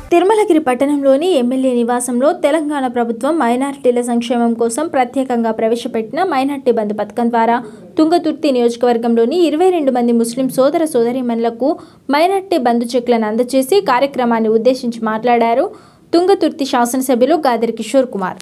తిరుమలగిరి పట్టణంలోని ఎమ్మెల్యే నివాసంలో తెలంగాణ ప్రభుత్వం మైనారిటీల సంక్షేమం కోసం ప్రత్యేకంగా ప్రవేశపెట్టిన మైనార్టీ బంధు పథకం ద్వారా తుంగతుర్తి నియోజకవర్గంలోని ఇరవై రెండు మంది ముస్లిం సోదర సోదరీమణులకు మైనార్టీ బంధు చెక్లను అందజేసి కార్యక్రమాన్ని ఉద్దేశించి మాట్లాడారు తుంగతుర్తి శాసనసభ్యులు గాదిరి కిషోర్ కుమార్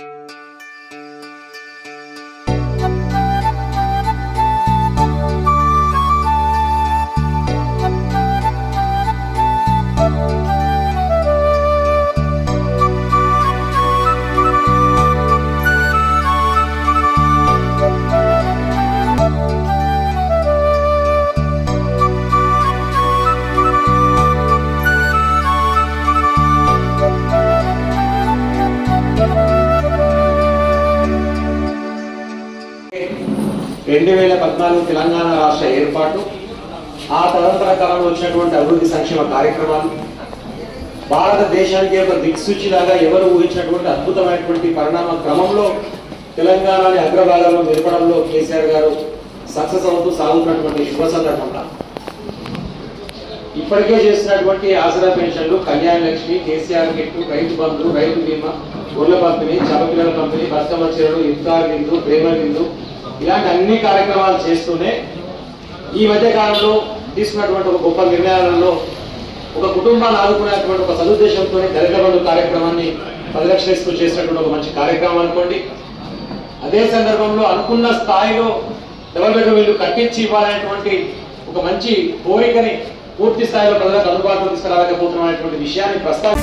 రెండు వేల పద్నాలుగు తెలంగాణ రాష్ట్ర ఏర్పాటు ఆ తదనంతర కాలంలో వచ్చినటువంటి అభివృద్ధి సంక్షేమ కార్యక్రమాలు భారతదేశానికి ఒక దిక్సూచిలాగా ఎవరు ఊహించినటువంటి అద్భుతమైనటువంటి పరిణామ క్రమంలో తెలంగాణని అగ్రభాగంలో నిలపడంలో కేసీఆర్ గారు సక్సెస్ అవుతూ సాగుతున్నటువంటి శుభ సందర్భంగా ఇప్పటికే చేసినటువంటి ఆసరా పెన్షన్లు కళ్యాణ లక్ష్మి కేసీఆర్ కిట్ రైతు బంధు రైతు బీమా గొర్రెల పంపిణీ చమపిల్లల పంపిణీ బతుకమ్మ చీరలు ఇఫ్తార్ విందు ప్రేమ విందు ఇలాంటి అన్ని కార్యక్రమాలు చేస్తూనే ఈ మధ్య కాలంలో తీసుకున్నటువంటి ఒక గొప్ప నిర్ణయాలలో ఒక కుటుంబాన్ని ఆదుకునేటువంటి ఒక సదుద్దేశంతో దళిత బంధు కార్యక్రమాన్ని పరిరక్షిస్తూ చేసినటువంటి ఒక మంచి కార్యక్రమం అనుకోండి అదే సందర్భంలో అనుకున్న స్థాయిలో డబల్ బెడ్రూమ్ ఇల్లు కట్టించి ఇవ్వాలనేటువంటి ఒక మంచి కోరికని పూర్తి స్థాయిలో ప్రజలకు అందుబాటులో తీసుకురాలేకపోతున్నటువంటి విషయాన్ని ప్రస్తావ